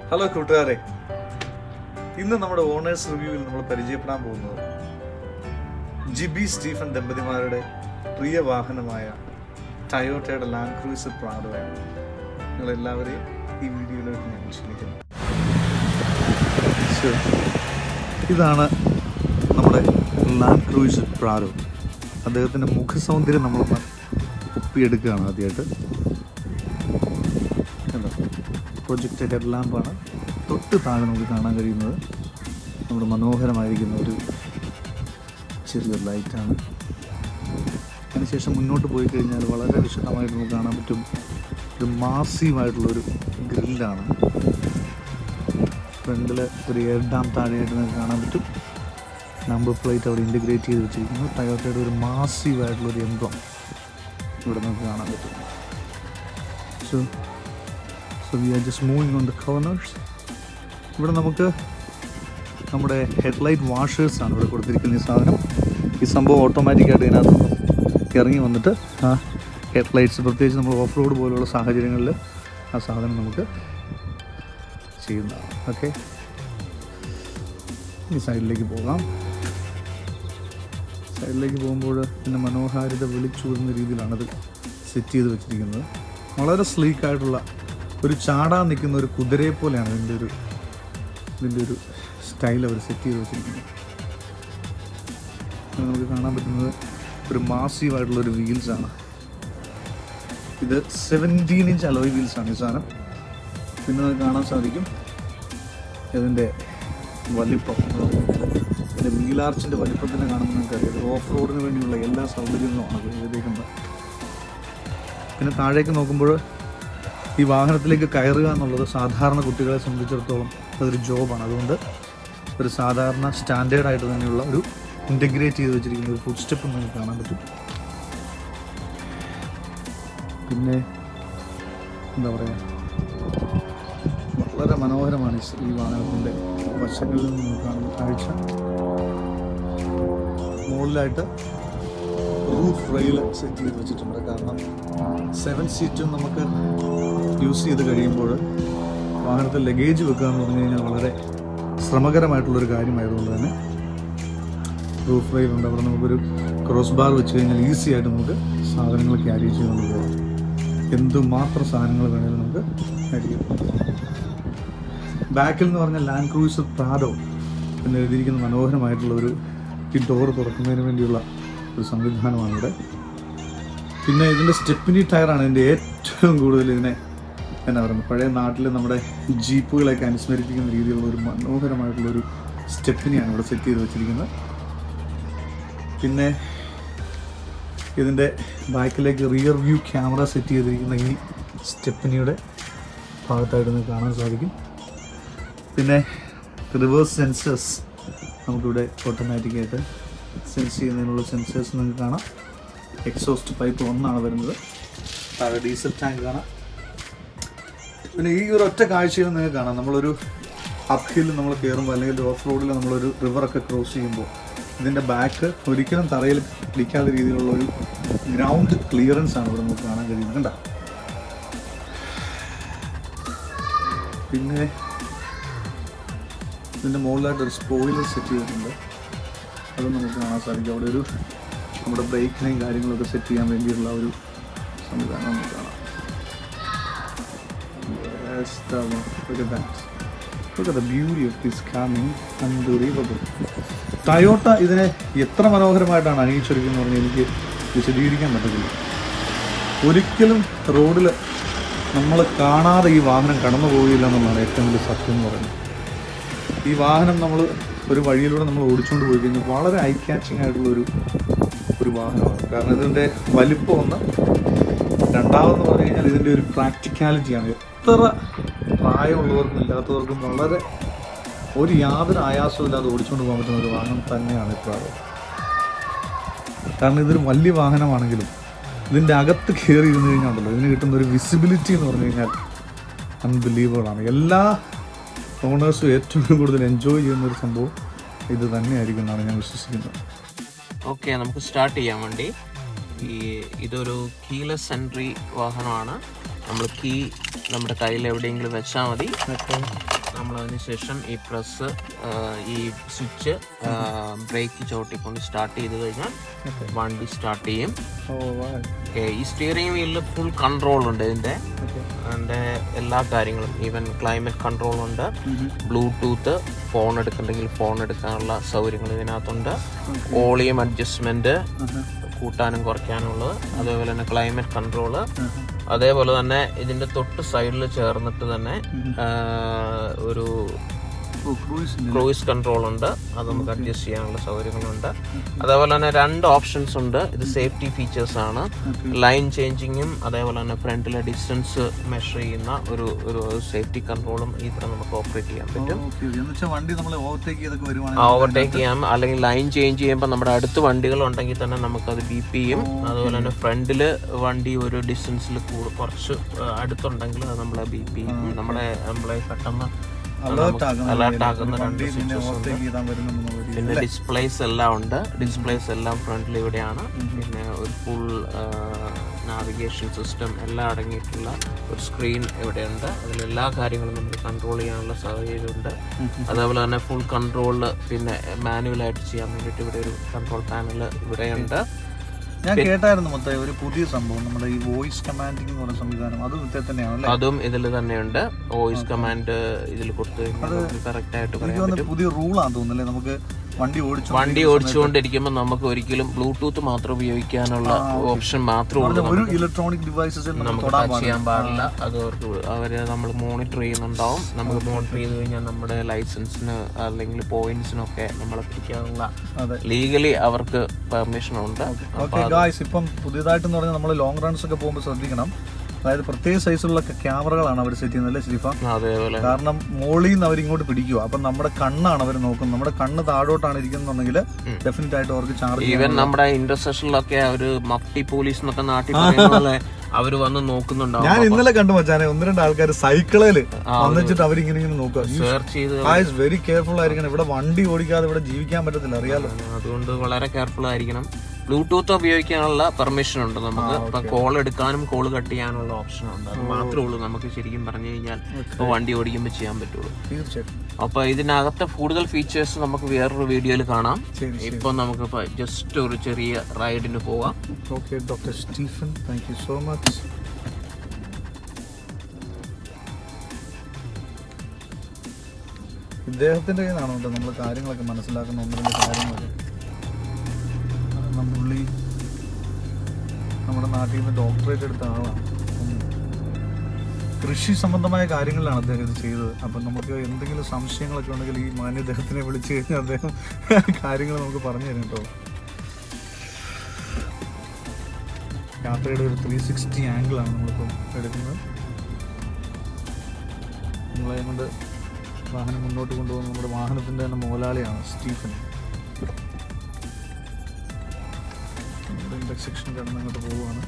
Hello കൂട്ടുകാരെ ഇന്ന് നമ്മുടെ ഓണേഴ്സ് റിവ്യൂവിൽ നമ്മൾ പരിചയപ്പെടാൻ പോകുന്നത് ജിബി സ്റ്റീഫൻ ദമ്പതിമാരുടെ പ്രിയ വാഹനമായ ടയോട്ടയുടെ ലാൻഡ് ക്രൂസർ പ്രാഡോയാണ് നിങ്ങൾ എല്ലാവരെയും ഈ വീഡിയോയിലേക്ക് ഞാൻ ക്ഷണിക്കുന്നു ശരി. ഇതാണ് നമ്മുടെ ലാൻഡ് ക്രൂയിസർ പ്രാഡോ അദ്ദേഹത്തിൻ്റെ മുഖസൗന്ദര്യം നമ്മളൊന്ന് ഒപ്പിയെടുക്കുകയാണ് ആദ്യമായിട്ട് കണ്ടോ പ്രൊജക്റ്റ് ഹെഡ് ലാമ്പാണ് തൊട്ട് താഴെ നമുക്ക് കാണാൻ കഴിയുന്നത് നമ്മുടെ മനോഹരമായിരിക്കുന്ന ഒരു ചെറിയൊരു ലൈറ്റാണ് അതിനുശേഷം മുന്നോട്ട് പോയി കഴിഞ്ഞാൽ വളരെ വിശദമായിട്ട് നമുക്ക് കാണാൻ പറ്റും ഒരു മാസീവായിട്ടുള്ളൊരു ഗ്രില്ലാണ് ഫ്രണ്ടിൽ ഒരു എയർ ഡാം താഴെയായിട്ട് നമുക്ക് കാണാൻ പറ്റും നമ്പർ പ്ലേറ്റ് അവിടെ ഇൻറ്റഗ്രേറ്റ് ചെയ്ത് വെച്ചിരിക്കുന്നു ടയോട്ടയുടെ ഒരു മാസീവായിട്ടുള്ളൊരു എംബ്ലം ഇവിടെ നമുക്ക് കാണാൻ പറ്റും so so we are just moving on the corners ഇവിടെ നമുക്ക് നമ്മുടെ ഹെഡ്ലൈറ്റ് വാഷേഴ്സ് ആണ് ഇവിടെ കൊടുത്തിരിക്കുന്ന ഈ സാധനം ഈ സംഭവം ഓട്ടോമാറ്റിക്കായിട്ട് ഇതിനകത്ത് ഇറങ്ങി വന്നിട്ട് ആ ഹെഡ്ലൈറ്റ്സ് പ്രത്യേകിച്ച് നമ്മൾ ഓഫ് റോഡ് പോലുള്ള സാഹചര്യങ്ങളിൽ ആ സാധനം നമുക്ക് ചെയ്യുന്നതാണ് ഓക്കെ ഈ സൈഡിലേക്ക് പോകാം സൈഡിലേക്ക് പോകുമ്പോൾ പിന്നെ മനോഹാരിത വിളിച്ചൂടുന്ന രീതിയിലാണ് അത് സെറ്റ് ചെയ്ത് വെച്ചിരിക്കുന്നത് വളരെ സ്ലീക്ക് ആയിട്ടുള്ള ഒരു ചാടാൻ നിൽക്കുന്ന ഒരു കുതിരയെ പോലെയാണ് ഇതിൻ്റെ ഒരു ഇതിൻ്റെ ഒരു സ്റ്റൈൽ അവർ സെറ്റ് ചെയ്ത് വെച്ചിരിക്കുന്നത് ഇത് നമുക്ക് കാണാൻ പറ്റുന്നത് ഒരു മാസീവ് ആയിട്ടുള്ള ഒരു വീൽസ് ആണ് ഇത് സെവൻറ്റീൻ ഇഞ്ച് അലോയ് വീൽസ് ആണ് ഈ സാധനം പിന്നെ നമുക്ക് കാണാൻ സാധിക്കും ഇതിൻ്റെ വലിപ്പം ഇതിൻ്റെ വീലാർച്ചിൻ്റെ വലിപ്പത്തിനെ കാണുമ്പോൾ നമുക്കറിയാം ഇത് ഓഫ് റോഡിന് വേണ്ടിയുള്ള എല്ലാ സൗകര്യങ്ങളുമാണ് അത് ചെയ്തേക്കുന്നത് പിന്നെ താഴേക്ക് നോക്കുമ്പോൾ ഈ വാഹനത്തിലേക്ക് കയറുക എന്നുള്ളത് സാധാരണ കുട്ടികളെ സംബന്ധിച്ചിടത്തോളം അതൊരു ജോബാണ് അതുകൊണ്ട് ഒരു സാധാരണ സ്റ്റാൻഡേർഡ് ആയിട്ട് തന്നെയുള്ള ഒരു ഇൻ്റഗ്രേറ്റ് ചെയ്ത് വെച്ചിരിക്കുന്ന ഒരു ഫുഡ് സ്റ്റെപ്പ് നമുക്ക് കാണാൻ പറ്റും പിന്നെ എന്താ പറയുക വളരെ മനോഹരമാണ് ഈ സ് ഈ വാഹനത്തിൻ്റെ വശങ്ങളിൽ നിന്ന് നമുക്ക് കാണുന്ന കാഴ്ച മുകളിലായിട്ട് റൂഫ് റെയിൽ സെറ്റ് ചെയ്ത് വെച്ചിട്ടുണ്ട് കാരണം സെവൻ സീറ്റും നമുക്ക് യൂസ് ചെയ്ത് കഴിയുമ്പോൾ വാഹനത്തിൽ ലഗേജ് വെക്കുക എന്ന് പറഞ്ഞു കഴിഞ്ഞാൽ വളരെ ശ്രമകരമായിട്ടുള്ളൊരു കാര്യമായതുകൊണ്ട് തന്നെ റൂഫ് റെയിൽ ഉണ്ട് അവിടെ നമുക്കൊരു ക്രോസ് ബാർ വെച്ച് കഴിഞ്ഞാൽ ഈസി ആയിട്ട് നമുക്ക് സാധനങ്ങൾ ക്യാരി ചെയ്തുകൊണ്ട് പോകാം എന്തുമാത്രം സാധനങ്ങൾ വേണമെങ്കിലും നമുക്ക് ക്യാരി ചെയ്യാം ബാക്കിൽ എന്ന് പറഞ്ഞാൽ ലാൻഡ് ക്രൂയിസർ പ്രാഡോ എന്ന് എഴുതിയിരിക്കുന്ന മനോഹരമായിട്ടുള്ള ഒരു ഈ ഡോർ തുറക്കുന്നതിന് വേണ്ടിയുള്ള ഒരു സംവിധാനമാണ് ഇവിടെ പിന്നെ ഇതിൻ്റെ സ്റ്റെപ്പിനി ടയറാണ് ഇതിൻ്റെ ഏറ്റവും കൂടുതൽ ഇതിനെ എന്നാ പറയുന്നത് പഴയ നാട്ടിൽ നമ്മുടെ ജീപ്പുകളൊക്കെ അനുസ്മരിപ്പിക്കുന്ന രീതിയിലുള്ള ഒരു മനോഹരമായിട്ടുള്ള ഒരു സ്റ്റെപ്പിനെയാണ് ഇവിടെ സെറ്റ് ചെയ്ത് വെച്ചിരിക്കുന്നത് പിന്നെ ഇതിൻ്റെ ബാക്കിലേക്ക് റിയർ വ്യൂ ക്യാമറ സെറ്റ് ചെയ്തിരിക്കുന്ന ഈ സ്റ്റെപ്പിനിയുടെ ഭാഗത്തായിട്ട് നിങ്ങൾക്ക് കാണാൻ സാധിക്കും പിന്നെ റിവേഴ്സ് സെൻസേഴ്സ് നമുക്കിവിടെ ഓട്ടോമാറ്റിക്കായിട്ട് സെൻസ് ചെയ്യുന്നതിനുള്ള സെൻസേഴ്സ് നിങ്ങൾക്ക് കാണാം എക്സോസ്റ്റ് പൈപ്പ് ഒന്നാണ് വരുന്നത് താഴെ ഡീസൽ ടാങ്ക് കാണാം പിന്നെ ഈ ഒരു ഒറ്റ കാഴ്ചയിൽ നിങ്ങൾക്ക് കാണാം നമ്മളൊരു അപ്പ് ഹിൽ നമ്മൾ കയറുമ്പോൾ അല്ലെങ്കിൽ ഓഫ് റോഡിൽ നമ്മളൊരു റിവറൊക്കെ ക്രോസ് ചെയ്യുമ്പോൾ ഇതിൻ്റെ ബാക്ക് ഒരിക്കലും തറയിൽ പിടിക്കാത്ത രീതിയിലുള്ള ഒരു ഗ്രൗണ്ട് ക്ലിയറൻസ് ആണ് ഇവിടെ നമുക്ക് കാണാൻ കഴിയുന്നത് കണ്ട പിന്നെ ഇതിൻ്റെ മുകളിലായിട്ട് ഒരു സ്പോയിലർ സെറ്റ് ചെയ്തിട്ടുണ്ട് അത് നമുക്ക് കാണാൻ സാധിക്കും അവിടെ ഒരു നമ്മുടെ ബ്രേക്കിനെയും കാര്യങ്ങളൊക്കെ സെറ്റ് ചെയ്യാൻ വേണ്ടിയിട്ടുള്ള ഒരു സംവിധാനം നമുക്ക് കാണാം Yes, that one. Look at that. Look at the beauty of this coming. Unbelievable. Toyota ഇതിനെ എത്ര മനോഹരമായിട്ടാണ് അണിയിച്ചൊരുക്കുന്നത് പറഞ്ഞാൽ എനിക്ക് വിശദീകരിക്കാൻ പറ്റത്തില്ല ഒരിക്കലും റോഡിൽ നമ്മൾ കാണാതെ ഈ വാഹനം കടന്നു പോകില്ല എന്നുള്ളതാണ് ഏറ്റവും വലിയ സത്യം എന്ന് പറയുന്നത് ഈ വാഹനം നമ്മൾ ഒരു വഴിയിലൂടെ നമ്മൾ ഓടിച്ചുകൊണ്ട് പോയി കഴിഞ്ഞാൽ വളരെ ഐ ക്യാച്ചിങ് ആയിട്ടുള്ള ഒരു ഒരു വാഹനമാണ് കാരണം ഇതിൻ്റെ വലിപ്പം ഒന്ന് രണ്ടാമതെന്ന് പറഞ്ഞു കഴിഞ്ഞാൽ ഇതിൻ്റെ ഒരു പ്രാക്ടിക്കാലിറ്റിയാണ് എത്ര പ്രായമുള്ളവർക്കും ഇല്ലാത്തവർക്കും വളരെ ഒരു യാതൊരു ആയാസവും ഇല്ലാതെ ഓടിച്ചുകൊണ്ട് പോകാൻ പറ്റുന്ന ഒരു വാഹനം തന്നെയാണ് ഇപ്പോൾ കാരണം ഇതൊരു വലിയ വാഹനമാണെങ്കിലും ഇതിൻ്റെ അകത്ത് കയറി ഇരുന്ന് കഴിഞ്ഞാൽ ഉണ്ടല്ലോ ഇതിന് കിട്ടുന്ന ഒരു വിസിബിലിറ്റി എന്ന് പറഞ്ഞു കഴിഞ്ഞാൽ അൺബിലീവബിൾ ആണ് എല്ലാ ഓണേഴ്സും ഏറ്റവും കൂടുതൽ എൻജോയ് ചെയ്യുന്ന ഒരു സംഭവം ഇത് തന്നെയായിരിക്കും എന്നാണ് ഞാൻ വിശ്വസിക്കുന്നത് ഓക്കെ നമുക്ക് സ്റ്റാർട്ട് ചെയ്യാൻ വേണ്ടി ഈ ഇതൊരു കീലെസ് എൻട്രി വാഹനമാണ് നമ്മൾ കീ നമ്മുടെ കയ്യിൽ എവിടെയെങ്കിലും വെച്ചാൽ മതി നമ്മൾ അതിന് ശേഷം ഈ പ്രസ് ഈ സ്വിച്ച് ബ്രേക്ക് ചവിട്ടിക്കൊണ്ട് സ്റ്റാർട്ട് ചെയ്ത് കഴിഞ്ഞാൽ ഓക്കെ വണ്ടി സ്റ്റാർട്ട് ചെയ്യും ഓ വാ Okay, ഈ സ്റ്റിയറിംഗ് വീലിൽ ഫുൾ കൺട്രോൾ ഉണ്ട് ഇതിന്റെ ഓക്കെ അതിന്റെ എല്ലാ കാര്യങ്ങളും ഈവൻ ക്ലൈമറ്റ് കൺട്രോൾ ഉണ്ട് ബ്ലൂടൂത്ത് ഫോൺ എടുക്കണ്ടെങ്കിൽ ഫോൺ എടുക്കാനുള്ള സൗകര്യങ്ങൾ ഇതിനകത്തുണ്ട് വോളിയം അഡ്ജസ്റ്റ്മെന്റ് കൂട്ടാനും കുറയ്ക്കാനും ഉള്ളത് അതേപോലെ തന്നെ ക്ലൈമറ്റ് കൺട്രോള് അതേപോലെ തന്നെ ഇതിന്റെ തൊട്ട് സൈഡിൽ ചേർന്നിട്ട് തന്നെ ആ, ഒരു ഓ ക്രൂയിസിന് ക്രൂയിസ് കൺട്രോൾ ഉണ്ട് അത് നമുക്ക് അഡ്ജസ്റ്റ് ചെയ്യാനുള്ള സൗകര്യങ്ങളുണ്ട് അതേപോലെ തന്നെ രണ്ട് ഓപ്ഷൻസ് ഉണ്ട് ഇത് സേഫ്റ്റി ഫീച്ചേഴ്സ് ആണ് ലൈൻ ചേഞ്ചിങ്ങും അതേപോലെ തന്നെ ഫ്രണ്ടിലെ ഡിസ്റ്റൻസ് മെഷർ ചെയ്യുന്ന ഒരു ഒരു സേഫ്റ്റി കൺട്രോളും ഇതിൽ നമുക്ക് ഓപ്പറേറ്റ് ചെയ്യാൻ പറ്റും ഓക്കെ എന്ന് വെച്ചാൽ വണ്ടി നമ്മൾ ഓവർടേക്ക് ചെയ്തൊക്കെ വരുവാണെങ്കിൽ ഓവർടേക്ക് ചെയ്യാം അല്ലെങ്കിൽ ലൈൻ ചേഞ്ച് ചെയ്യുമ്പോൾ നമ്മുടെ അടുത്ത് വണ്ടികൾ ഉണ്ടെങ്കിൽ തന്നെ നമുക്കത് ബീപ്പ് ചെയ്യും അതുപോലെ തന്നെ ഫ്രണ്ടിൽ വണ്ടി ഒരു ഡിസ്റ്റൻസിൽ കുറച്ച് ആ, അടുത്തുണ്ടെങ്കിൽ അത് നമ്മളെ ബീപ്പ് ചെയ്യും നമ്മുടെ നമ്മളെ പെട്ടെന്ന് അലേർട്ട് ആകുന്ന അലേർട്ട് ആക്കുന്ന വണ്ടി രണ്ട് പിന്നെ switches ഉണ്ട് ഓവർടേക്ക് ചെയ്താൽ വരുന്നുണ്ടെന്നുള്ള രീതി പിന്നെ ഡിസ്പ്ലേസ് എല്ലാം ഉണ്ട് ഡിസ്പ്ലേസ് എല്ലാം ഫ്രണ്ടിൽ ഇവിടെയാണ് പിന്നെ ഒരു ഫുൾ നാവിഗേഷൻ സിസ്റ്റം എല്ലാം അടങ്ങിയിട്ടുള്ള ഒരു സ്ക്രീൻ ഇവിടെയുണ്ട് അതിൽ എല്ലാ കാര്യങ്ങളും നമുക്ക് കൺട്രോൾ ചെയ്യാനുള്ള സാഹചര്യമുണ്ട് അതേപോലെ തന്നെ ഫുൾ കൺട്രോളിൽ പിന്നെ മാനുവലായിട്ട് ചെയ്യാൻ വേണ്ടിയിട്ട് ഇവിടെ ഒരു കൺട്രോൾ പാനൽ ഇവിടെയുണ്ട് ഞാൻ കേട്ടായിരുന്നു മൊത്തം ഒരു പുതിയ സംഭവം നമ്മുടെ ഈ വോയിസ് കമാൻഡിംഗ് എന്ന് പറയുന്ന സംവിധാനം അത് ഇത്തേ തന്നെയാണ് അല്ലേ അതും ഇതിൽ തന്നെയുണ്ട് വോയിസ് കമാൻഡ് ഇതിൽ കൊടുത്തു കഴിഞ്ഞാൽ നമുക്ക് കറക്റ്റ് ആയിട്ട് എനിക്ക് പറയാൻ തോന്നുന്നു പുതിയ റൂളാന്ന് തോന്നുന്നല്ലേ നമുക്ക് വണ്ടി ഓടിച്ചു വണ്ടി ഓടിച്ചുകൊണ്ടിരിക്കുമ്പോൾ നമുക്ക് ഒരിക്കലും ബ്ലൂടൂത്ത് മാത്രം ഉപയോഗിക്കാനുള്ള ഓപ്ഷൻ മാത്രമേ ഉള്ളൂ ഒരു ഇലക്ട്രോണിക് ഡിവൈസസിൽ നമുക്ക് നമുക്ക് തൊടാൻ ടച്ച് ചെയ്യാൻ പാടില്ല അത് അവർക്ക് വി- അവര് നമ്മൾ മോണിറ്റർ ചെയ്യുന്നുണ്ടാവും നമുക്ക് മോണിറ്റർ ചെയ്ത് കഴിഞ്ഞാൽ നമ്മുടെ ലൈസൻസിന് അല്ലെങ്കിൽ പോയിന്റ്സിനൊക്കെ നമ്മളെ പിടിക്കാനുള്ള അതെ ലീഗലി അവർക്ക് പെർമിഷൻ ഉണ്ട് ഓക്കെ ഗായ്സ് ഇപ്പം പുതിയതായിട്ടെന്ന് പറഞ്ഞാൽ നമ്മൾ ലോങ് റൺസ് ഒക്കെ പോകുമ്പോൾ ശ്രദ്ധിക്കണം അതായത് പ്രത്യേക സൈസുള്ള ക്യാമറകളാണ് അവർ സെറ്റ് ചെയ്യുന്നത് അല്ലേ ശരിഫ അതേപോലെ കാരണം മോളിൽ നിന്ന് അവർ ഇങ്ങോട്ട് പിടിക്കുക അപ്പം നമ്മുടെ കണ്ണാണ് അവർ നോക്കുന്നത് നമ്മുടെ കണ്ണ് താഴോട്ടാണ് ഇരിക്കുന്നുണ്ടെങ്കിൽ ഡെഫിനറ്റ് ആയിട്ട് അവർക്ക് ചാർജ് ഈവൻ നമ്മുടെ ഇന്റർസെഷനിലൊക്കെ അവര് മഫ്തി പോലീസ് എന്നൊക്കെ നാട്ടിൽ പറയുന്ന പോലെ അവര് വന്ന് നോക്കുന്നുണ്ടാവും ഞാൻ ഇന്നലെ കണ്ടു മച്ചാനെ ഒന്ന് രണ്ട് ആൾക്കാർ സൈക്കിളില് വന്നിട്ട് അവരിങ്ങനെ ഇങ്ങനെ നോക്കുക സെർച്ച് ചെയ്ത് ഗായ്സ് വെരി കെയർഫുൾ ആയിരിക്കണം ഇവിടെ വണ്ടി ഓടിക്കാതെ ഇവിടെ ജീവിക്കാൻ പറ്റത്തില്ല അറിയാലോ അതുകൊണ്ട് വളരെ കെയർഫുൾ ആയിരിക്കണം ബ്ലൂടൂത്ത് ഉപയോഗിക്കാനുള്ള പെർമിഷൻ ഉണ്ട് നമുക്ക് ഇപ്പൊ കോൾ എടുക്കാനും കോൾ കട്ട് ചെയ്യാനുള്ള ഓപ്ഷൻ ഉണ്ട് അത് മാത്രമേ ഉള്ളൂ നമുക്ക് ശരിക്കും പറഞ്ഞു കഴിഞ്ഞാൽ ഇപ്പൊ വണ്ടി ഓടിക്കുമ്പോൾ ചെയ്യാൻ പറ്റുള്ളൂ തീർച്ചയായിട്ടും അപ്പൊ ഇതിനകത്തെ കൂടുതൽ ഫീച്ചേഴ്സ് നമുക്ക് വേറൊരു വീഡിയോയിൽ കാണാം ശരി ഇപ്പൊ നമുക്ക് ജസ്റ്റ് ഒരു ചെറിയ റൈഡിന് പോവാം okay doctor Stephen thank you so much ഇദ്ദേഹത്തിൻ്റെ കയ്യിൽ നിന്നാണ് കേട്ടോ നമ്മൾ കാര്യങ്ങളൊക്കെ മനസ്സിലാക്കുന്ന ഒന്ന് രണ്ട് കാര്യങ്ങളൊക്കെ കാരണം പുള്ളി നമ്മുടെ നാട്ടിൽ നിന്ന് ഡോക്ടറേറ്റ് എടുത്ത ആളാണ് അപ്പം കൃഷി സംബന്ധമായ കാര്യങ്ങളിലാണ് അദ്ദേഹം ഇത് ചെയ്തത് അപ്പം നമുക്ക് എന്തെങ്കിലും സംശയങ്ങളൊക്കെ ഉണ്ടെങ്കിൽ ഈ മാന്യ അദ്ദേഹത്തിനെ വിളിച്ചു കഴിഞ്ഞാൽ അദ്ദേഹം കാര്യങ്ങൾ നമുക്ക് പറഞ്ഞു തരും കേട്ടോ യാത്രയുടെ ഒരു ത്രീ സിക്സ്റ്റി ആംഗിളാണ് നമ്മളിപ്പം എടുക്കുന്നത് നമ്മളെ കൊണ്ട് വാഹനം മുന്നോട്ട് കൊണ്ടുപോകുന്ന നമ്മുടെ വാഹനത്തിൻ്റെ തന്നെ മുതലാളിയാണ് സ്റ്റീഫൻ നമ്മുടെ ഇൻഡക്സെക്ഷൻ കടന്ന് അങ്ങോട്ട് പോവുകയാണ്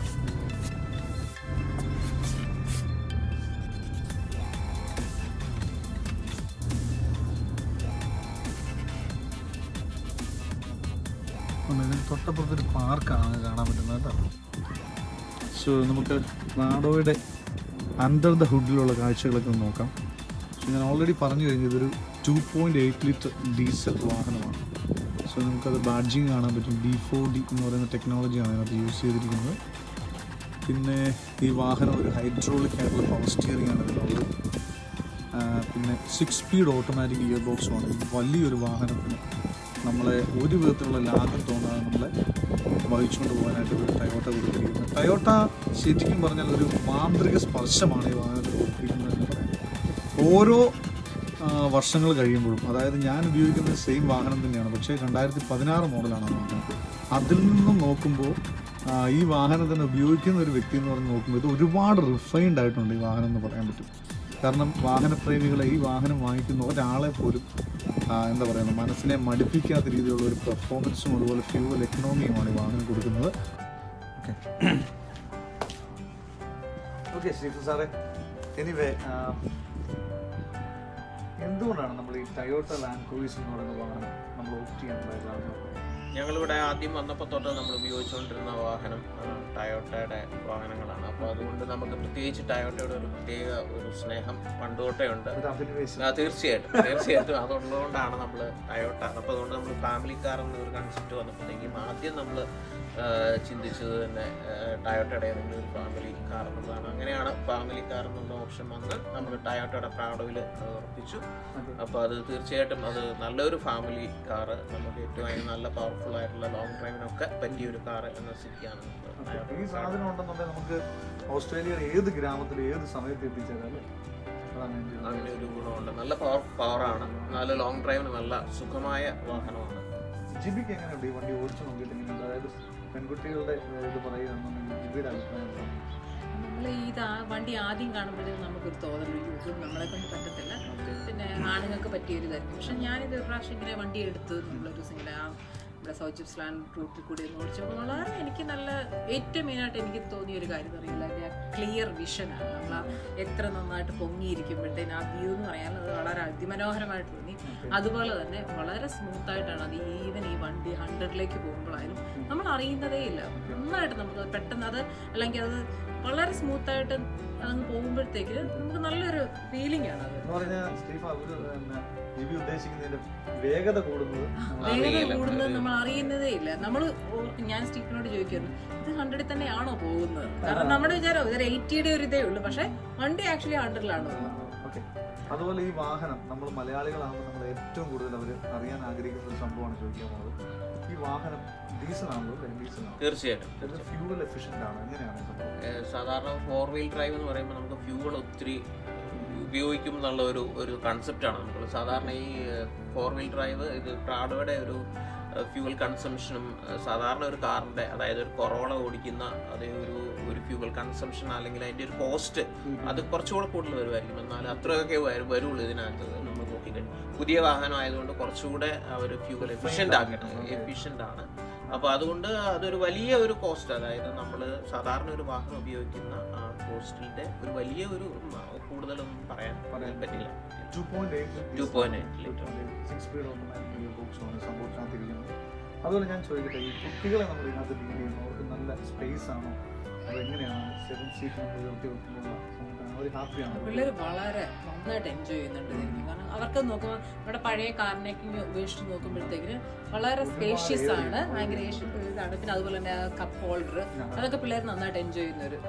അപ്പോൾ ഇതിന് തൊട്ടപ്പുറത്തൊരു പാർക്കാണ് കാണാൻ പറ്റുന്നത് കേട്ടോ സോ നമുക്ക് നാടോയുടെ അണ്ടർ ദ ഹുഡിലുള്ള കാഴ്ചകളൊക്കെ ഒന്ന് നോക്കാം സോ ഞാൻ ഓൾറെഡി പറഞ്ഞു കഴിഞ്ഞു ഇതൊരു two point eight litre diesel വാഹനമാണ് സോ നമുക്കത് ബാഡ്ജിങ് കാണാൻ പറ്റും ഡി ഫോർ ഡി എന്ന് പറയുന്ന ടെക്നോളജിയാണ് അതിനകത്ത് യൂസ് ചെയ്തിരിക്കുന്നത് പിന്നെ ഈ വാഹനം ഒരു ഹൈഡ്രോളിക് ആയിട്ടുള്ള പവർ സ്റ്റിയറിംഗ് ആണ് ഇതിലുള്ളത് ആ, പിന്നെ സിക്സ് സ്പീഡ് ഓട്ടോമാറ്റിക് ഗിയർ ബോക്സുമാണ് ഇത് വലിയൊരു വാഹനത്തിന് നമ്മളെ ഒരു വിധത്തിലുള്ള ലാഭം തോന്നാതെ നമ്മളെ വഹിച്ചുകൊണ്ട് പോകാനായിട്ട് ഒരു ടയോട്ട കൊടുത്തിരിക്കുന്നത് ടയോട്ട ശരിക്കും പറഞ്ഞാൽ ഒരു മാന്ത്രിക സ്പർശമാണ് ഈ വാഹനത്തിൽ കൊടുത്തിരിക്കുന്നത് എന്ന് പറയാം ഓരോ ആ, വർഷങ്ങൾ കഴിയുമ്പോഴും അതായത് ഞാൻ ഉപയോഗിക്കുന്ന സെയിം വാഹനം തന്നെയാണ് പക്ഷേ രണ്ടായിരത്തി പതിനാറ് മോഡലാണ് ആ വാഹനം അതിൽ നിന്നും നോക്കുമ്പോൾ ആ, ഈ വാഹനം തന്നെ ഉപയോഗിക്കുന്ന ഒരു വ്യക്തി എന്ന് പറഞ്ഞ് നോക്കുമ്പോൾ ഇത് ഒരുപാട് റിഫൈൻഡ് ആയിട്ടുണ്ട് ഈ വാഹനം എന്ന് പറയാൻ പറ്റും കാരണം വാഹനപ്രേമികളെ ഈ വാഹനം വാങ്ങിക്കുന്ന ഒരാളെ പോലും ആ, എന്താ പറയുക മനസ്സിനെ മടുപ്പിക്കാത്ത രീതിയിലുള്ള ഒരു പെർഫോമൻസും അതുപോലെ ഫ്യൂവൽ എക്കണോമിയുമാണ് ഈ വാഹനം കൊടുക്കുന്നത് ഓക്കെ ഓക്കെ ശ്രീഫു സാറേ എനിവേ എന്തുകൊണ്ടാണ് നമ്മൾ ഈ ടയോട്ട ലാൻഡ് ക്രൂയിസ് എന്ന് പറയുന്ന വാഹനം നമ്മൾ ഓപ്റ്റ് ചെയ്യാൻ കാരണം ഞങ്ങളിവിടെ ആദ്യം വന്നപ്പോൾ തൊട്ട് നമ്മൾ ഉപയോഗിച്ചുകൊണ്ടിരുന്ന വാഹനം ആ, ടയോട്ടയുടെ വാഹനങ്ങളാണ് അപ്പോൾ അതുകൊണ്ട് നമുക്ക് പ്രത്യേകിച്ച് ടയോട്ടയുടെ ഒരു പ്രത്യേക ഒരു സ്നേഹം പണ്ട് തൊട്ടേ ഉണ്ട് ഒരു അഭിനിവേശം ആ, തീർച്ചയായിട്ടും തീർച്ചയായിട്ടും അതുള്ളതുകൊണ്ടാണ് നമ്മൾ ടയോട്ട അപ്പോൾ അതുകൊണ്ട് നമ്മൾ ഫാമിലി കാർ എന്നൊരു കൺസെപ്റ്റ് വന്നപ്പോഴത്തേക്കും ആദ്യം നമ്മൾ ചിന്തിച്ചത് തന്നെ ആ, ടയോട്ടയുടെ ഏതെങ്കിലും ഒരു ഫാമിലി കാർ എന്നുള്ളതാണ് അങ്ങനെയാണ് ഫാമിലി കാർ എന്നുള്ള ഓപ്ഷൻ വന്ന് നമ്മൾ ടയോട്ടയുടെ പ്രാഡോയിൽ ഉറപ്പിച്ചു അതെ. അപ്പോൾ അത് തീർച്ചയായിട്ടും അത് നല്ലൊരു ഫാമിലി കാറ് നമുക്ക് ഏറ്റവും അതിന് നല്ല പവർഫുൾ ആയിട്ടുള്ള ലോങ് ഡ്രൈവിനൊക്കെ പറ്റിയ ഒരു കാർ എന്ന സ്ഥിതിയാണ് നമ്മൾ ടയോട്ട ഈ സാധനം ഉണ്ടെന്നുണ്ടെങ്കിൽ നമുക്ക് ഓസ്ട്രേലിയയുടെ ഏത് ഗ്രാമത്തിൽ ഏത് സമയത്ത് എത്തിച്ചേരാം അല്ലേ അതാണ് എൻ്റെ ഒരു- അങ്ങനെ ഒരു ഗുണമുണ്ട് നല്ല പവർ പവറാണ് നല്ല ലോങ് ഡ്രൈവിന് നല്ല സുഖമായ വാഹനമാണ് ജിബിക്ക് എങ്ങനെയുണ്ട് ഈ വണ്ടി ഓടിച്ചു നോക്കിയിട്ട് എങ്ങനെയുണ്ട് അതായത് പെൺകുട്ടികളുടെ ഏഹ്, ഇത് പറയുകയാണെന്നുണ്ടെങ്കിൽ ജിബിയുടെ അഭിപ്രായം എന്താ? നമ്മൾ ഈ ഇത് ആ വണ്ടി ആദ്യം കാണുമ്പോഴത്തേക്കും നമുക്കൊരു തോന്നൽ ഇതും നമ്മളെ കൊണ്ട് പറ്റത്തില്ല ഓക്കേ. പിന്നെ ആണുങ്ങൾക്ക് പറ്റിയൊരു ഇതായിരുന്നു പക്ഷെ ഞാനിത് ഒരു പ്രാവശ്യം ഇങ്ങനെ വണ്ടി എടുത്ത് നമ്മളൊരു സിംഗിൾ ആ നമ്മുടെ സൗത്ത് ജിപ്സ്ലാൻഡ് റൂട്ടിൽ കൂടി ഒന്ന് ഓടിച്ചപ്പോൾ വളരെ എനിക്ക് നല്ല ഏറ്റവും മെയിനായിട്ട് എനിക്ക് തോന്നിയ ഒരു കാര്യം എന്ന് പറയുന്നത് ക്ലിയർ വിഷനാണ് നമ്മൾ ആ എത്ര നന്നായിട്ട് പൊങ്ങിയിരിക്കുമ്പോഴത്തേന് ആ വ്യൂ എന്ന് പറയാൻ അത് വളരെ അതിമനോഹരമായിട്ട് തോന്നി ഓക്കേ. അതുപോലെ തന്നെ വളരെ സ്മൂത്ത് ആയിട്ടാണ് അത് ഈവൻ ഈ വണ്ടി ഹൺഡ്രഡിലേക്ക് പോകുമ്പോഴായാലും നമ്മൾ അറിയുന്നതേ ഇല്ല നന്നായിട്ട് നമുക്ക് പെട്ടെന്ന് അത് അല്ലെങ്കിൽ അത് വളരെ സ്മൂത്ത് ആയിട്ട് അങ്ങ് പോകുമ്പോഴത്തേക്ക് നമുക്ക് നല്ലൊരു ഫീലിംഗ് ആണ് അത് എന്ന് പറഞ്ഞാൽ സ്റ്റീഫ ഒരു പിന്നെ ജിബി ഉദ്ദേശിക്കുന്നതിന്റെ വേഗത കൂടുന്നത് നമ്മൾ വേഗത അറിയില്ല. കൂടുന്നത് അത് നമ്മൾ അറിയുന്നതേ ഇല്ല നമ്മൾ ഞാൻ സ്റ്റീഫിനോട് ചോദിക്കുന്നു ഇത് ഹൺഡ്രഡിൽ തന്നെയാണോ പോകുന്നത് കാരണം നമ്മുടെ വിചാരം ഇതൊരു എയ്റ്റിയുടെ ഒരു ഇതേ ഉള്ളൂ പക്ഷെ വണ്ടി ആക്ച്വലി ഹൺഡ്രഡിലാണ് പോകുന്നത് ഓക്കെ അതുപോലെ ഈ വാഹനം നമ്മൾ മലയാളികളാകുമ്പോൾ നമ്മൾ ഏറ്റവും കൂടുതൽ അവർ അറിയാൻ ആഗ്രഹിക്കുന്ന ഒരു സംഭവമാണ് ചോദിക്കാൻ പോകുന്നത് ഈ വാഹനം ഡീസൽ ആണല്ലോ അല്ലേ ഡീസൽ ആണ് തീർച്ചയായിട്ടും ഫ്യൂവൽ എഫിഷ്യന്റ് ആണ് എങ്ങനെയാണ് ഈ സംഭവം ഏഹ് സാധാരണ ഫോർ വീൽ ഡ്രൈവ് എന്ന് പറയുമ്പോൾ നമുക്ക് ഫ്യൂവൽ ഒത്തിരി ഉപയോഗിക്കും എന്നുള്ള ഒരു ഒരു കൺസെപ്റ്റാണ് നമുക്ക് സാധാരണ ഈ ഫോർ വീൽ ഡ്രൈവ് ഇത് പ്രാഡോയുടെ ഒരു ഫ്യൂവൽ കൺസംഷനും സാധാരണ ഒരു കാറിന്റെ അതായത് ഒരു കൊറോള ഓടിക്കുന്ന അതേ ഒരു ഒരു ഫ്യൂവൽ കൺസംഷൻ അല്ലെങ്കിൽ അതിന്റെ ഒരു കോസ്റ്റ് അത് കുറച്ചുകൂടെ കൂടുതൽ വരുമായിരിക്കും എന്നാൽ അത്രയൊക്കെ വരും വരുള്ളൂ ഇതിനകത്ത് നമ്മൾ നോക്കിക്കഴിഞ്ഞാൽ പുതിയ വാഹനം ആയതുകൊണ്ട് കുറച്ചുകൂടെ അവർ ഫ്യൂവൽ എഫിഷ്യന്റ് ആക്കണം എഫിഷ്യന്റ് ആണ് അപ്പൊ അതുകൊണ്ട് അതൊരു വലിയ ഒരു കോസ്റ്റ് അതായത് നമ്മൾ സാധാരണ ഒരു വാഹനം ഉപയോഗിക്കുന്ന ആ കോസ്റ്റിന്റെ ഒരു വലിയ ഒരു ഉം, കൂടുതലൊന്നും പറയാൻ പറയാൻ പറ്റില്ല two point eight two point eight litre six speed automatic ബോക്സാണ് സംഭവിച്ചിരിക്കുന്നത് അതുപോലെ ഞാൻ ചോദിക്കട്ടെ ഈ കുട്ടികളെ നമ്മൾ ഇതിനകത്ത് ഡീൽ ചെയ്യുന്നു അവർക്ക് നല്ല സ്പേസ് ആണോ അത് എങ്ങനെയാണ് സെവൻ സീറ്റ് നമ്മൾ ഉയർത്തി വെക്കുമ്പോൾ അവർ ഹാപ്പിയാണോ പിള്ളേർ വളരെ നന്നായിട്ട് എൻജോയ് ചെയ്യുന്നുണ്ട് ഇതിന്. കാരണം അവർക്ക് നോക്കുമ്പോൾ നമ്മുടെ പഴയ കാറിനേക്ക് ഉപേക്ഷിച്ച് നോക്കുമ്പോഴത്തേക്കിന് വളരെ സ്പേഷ്യസ് ആണ് ഭയങ്കര ഏഷ്യ- ഇതാണ് പിന്നെ അതുപോലെ തന്നെ കപ്പ് ഹോൾഡർ അതൊക്കെ പിള്ളേർ നന്നായിട്ട് എൻജോയ് ചെയ്യുന്ന ഒരു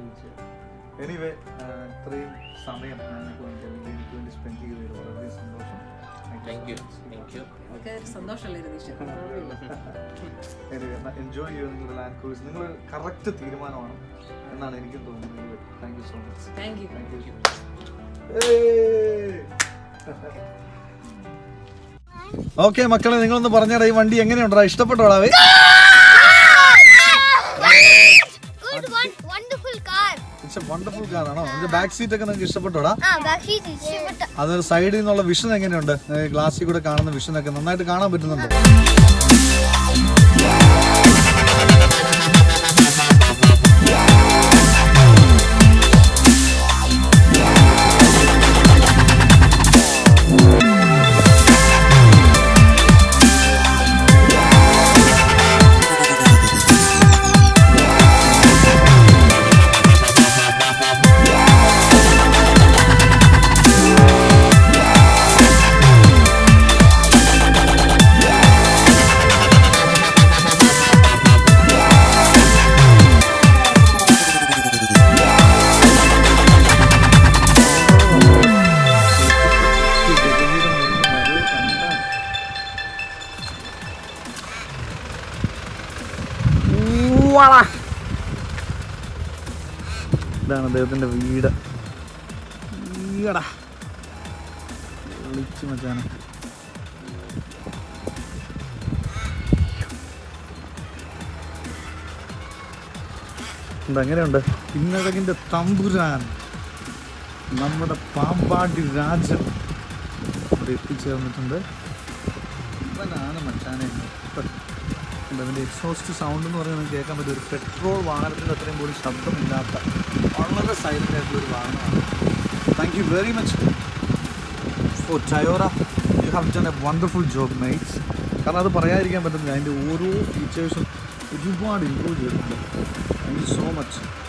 എനിവേ ഇത്രയും സമയം ഞങ്ങൾക്ക് വേണ്ടി അല്ലെങ്കിൽ എനിക്ക് വേണ്ടി സ്പെൻഡ് ചെയ്തതിൽ വളരെ സന്തോഷം താങ്ക് യു താങ്ക് യു അതൊക്കെ ഒരു സന്തോഷമല്ലേ രതീഷ് എൻജോയ് ചെയ്യുക നിങ്ങളുടെ ലാൻഡ് ക്രൂസ് നിങ്ങൾ കറക്റ്റ് തീരുമാനമാണ് എന്നാണ് എനിക്കും തോന്നുന്നത് thank you so much thank you thank you okay മക്കളെ നിങ്ങളൊന്ന് പറഞ്ഞാടാ ഈ വണ്ടി എങ്ങനെയുണ്ടാ ഇഷ്ടപ്പെട്ടോടാ Good one, wonderful car. It's wonderful car ആണോ ഇതിന്റെ ബാക്ക് സീറ്റ് ഒക്കെ നിങ്ങൾക്ക് ഇഷ്ടപ്പെട്ടോടാ ആ ബാക്കി ഇഷ്ടപ്പെട്ട അത് സൈഡിൽ നിന്നുള്ള വിഷൻ എങ്ങനെയുണ്ട് ഗ്ലാസ്സിൽ കൂടെ കാണുന്ന വിഷൻ ഒക്കെ നന്നായിട്ട് കാണാൻ പറ്റുന്നുണ്ട് ഇതാണ് അദ്ദേഹത്തിന്റെ വീട് ഈയടാ വിളിച്ചു മച്ചാണ് എന്താ എങ്ങനെയുണ്ട് പിന്നഴകിന്റെ തമ്പുരാൻ നമ്മുടെ പാമ്പാടി രാജൻ ഇവിടെ എത്തിച്ചേർന്നിട്ടുണ്ട് ഇവനാണ് മച്ചാനെ ഇപ്പം അതിൻ്റെ എക്സോസ്റ്റ് സൗണ്ട് എന്ന് പറയുന്നത് നമുക്ക് കേൾക്കാൻ പറ്റും ഒരു പെട്രോൾ വാഹനത്തിൻ്റെ അത്രയും പോലും ശബ്ദമില്ലാത്ത വളരെ സൈലൻ്റ് ആയിട്ടുള്ള ഒരു വാഹനമാണ് thank you very much for Toyota you have done a wonderful job mates കാരണം അത് പറയാതിരിക്കാൻ പറ്റുന്നില്ല അതിൻ്റെ ഓരോ ഫീച്ചേഴ്സും ഒരുപാട് ഇമ്പ്രൂവ് ചെയ്തിട്ടുണ്ട് താങ്ക് യു സോ മച്ച്